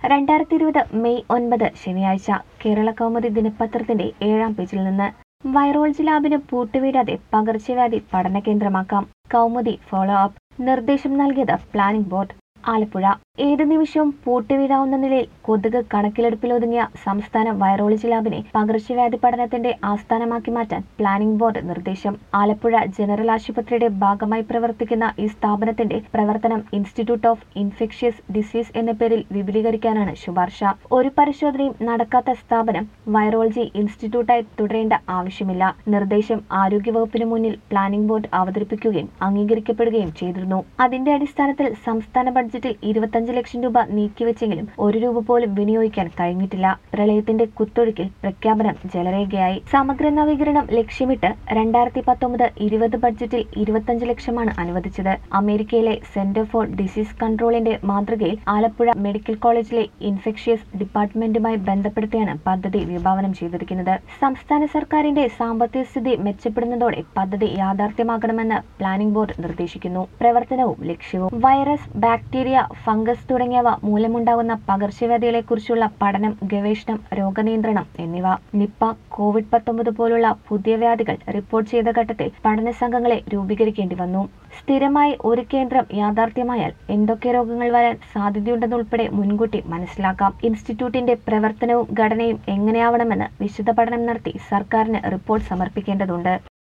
രണ്ടായിരത്തി ഇരുപത് മെയ് ഒൻപത് ശനിയാഴ്ച കേരള കൗമുദി ദിനപത്രത്തിന്റെ ഏഴാം പേജിൽ നിന്ന് വൈറോളജി ലാബിന് പൂട്ടുവീഴാതെ പകർച്ചവ്യാധി പഠന കേന്ദ്രമാക്കാം കൗമുദി ഫോളോ അപ്പ് നിർദ്ദേശം നൽകിയത് പ്ലാനിംഗ് ബോർഡ് ആലപ്പുഴ ഏത് നിമിഷവും പൂട്ടുവീഴാവുന്ന നിലയിൽ കൊതുക് കണക്കിലെടുപ്പിലൊതുങ്ങിയ സംസ്ഥാന വൈറോളജി ലാബിനെ പകർച്ചവ്യാധി പഠനത്തിന്റെ ആസ്ഥാനമാക്കി മാറ്റാൻ പ്ലാനിംഗ് ബോർഡ് നിർദ്ദേശം ആലപ്പുഴ ജനറൽ ആശുപത്രിയുടെ ഭാഗമായി പ്രവർത്തിക്കുന്ന ഈ സ്ഥാപനത്തിന്റെ പ്രവർത്തനം ഇൻസ്റ്റിറ്റ്യൂട്ട് ഓഫ് ഇൻഫെക്ഷ്യസ് ഡിസീസ് എന്ന പേരിൽ വിപുലീകരിക്കാനാണ് ശുപാർശ ഒരു പരിശോധനയും നടക്കാത്ത സ്ഥാപനം വൈറോളജി ഇൻസ്റ്റിറ്റ്യൂട്ടായി തുടരേണ്ട ആവശ്യമില്ല നിർദ്ദേശം ആരോഗ്യവകുപ്പിന് മുന്നിൽ പ്ലാനിംഗ് ബോർഡ് അവതരിപ്പിക്കുകയും അംഗീകരിക്കപ്പെടുകയും ചെയ്തിരുന്നു അതിന്റെ അടിസ്ഥാനത്തിൽ സംസ്ഥാന ബഡ്ജറ്റിൽ ഇരുപത്തഞ്ച് ലക്ഷം രൂപ നീക്കിവെച്ചെങ്കിലും ഒരു രൂപ പോലും വിനിയോഗിക്കാൻ കഴിഞ്ഞിട്ടില്ല പ്രളയത്തിന്റെ കുത്തൊഴുക്കിൽ പ്രഖ്യാപനം ജലരേഖയായി സമഗ്ര നവീകരണം ലക്ഷ്യമിട്ട് രണ്ടായിരത്തി പത്തൊമ്പത് ഇരുപത് ബഡ്ജറ്റിൽ ഇരുപത്തഞ്ച് ലക്ഷമാണ് അനുവദിച്ചത് അമേരിക്കയിലെ സെന്റർ ഫോർ ഡിസീസ് കൺട്രോളിന്റെ മാതൃകയിൽ ആലപ്പുഴ മെഡിക്കൽ കോളേജിലെ ഇൻഫെക്ഷ്യസ് ഡിപ്പാർട്ട്മെന്റുമായി ബന്ധപ്പെടുത്തിയാണ് പദ്ധതി വിഭാവനം ചെയ്തിരിക്കുന്നത് സംസ്ഥാന സർക്കാരിന്റെ സാമ്പത്തിക സ്ഥിതി മെച്ചപ്പെടുന്നതോടെ പദ്ധതി യാഥാർത്ഥ്യമാക്കണമെന്ന് പ്ലാനിംഗ് ബോർഡ് നിർദ്ദേശിക്കുന്നു പ്രവർത്തനവും ലക്ഷ്യവും വൈറസ് ബാക്ടീരിയ ഫംഗസ് തുടങ്ങിയവ മൂലമുണ്ടാകുന്ന പകർച്ചവ്യാധികളെക്കുറിച്ചുള്ള പഠനം ഗവേഷണം രോഗനിയന്ത്രണം എന്നിവ നിപ്പ കോവിഡ് പത്തൊമ്പത് പോലുള്ള പുതിയ വ്യാധികൾ റിപ്പോർട്ട് ചെയ്ത ഘട്ടത്തിൽ പഠന സംഘങ്ങളെ രൂപീകരിക്കേണ്ടി വന്നു സ്ഥിരമായി ഒരു കേന്ദ്രം യാഥാർത്ഥ്യമായാൽ എന്തൊക്കെ രോഗങ്ങൾ വരാൻ സാധ്യതയുണ്ടെന്നുൾപ്പെടെ മുൻകൂട്ടി മനസ്സിലാക്കാം ഇൻസ്റ്റിറ്റ്യൂട്ടിന്റെ പ്രവർത്തനവും ഘടനയും എങ്ങനെയാവണമെന്ന് വിശദ പഠനം നടത്തി സർക്കാരിന് റിപ്പോർട്ട് സമർപ്പിക്കേണ്ടതുണ്ട്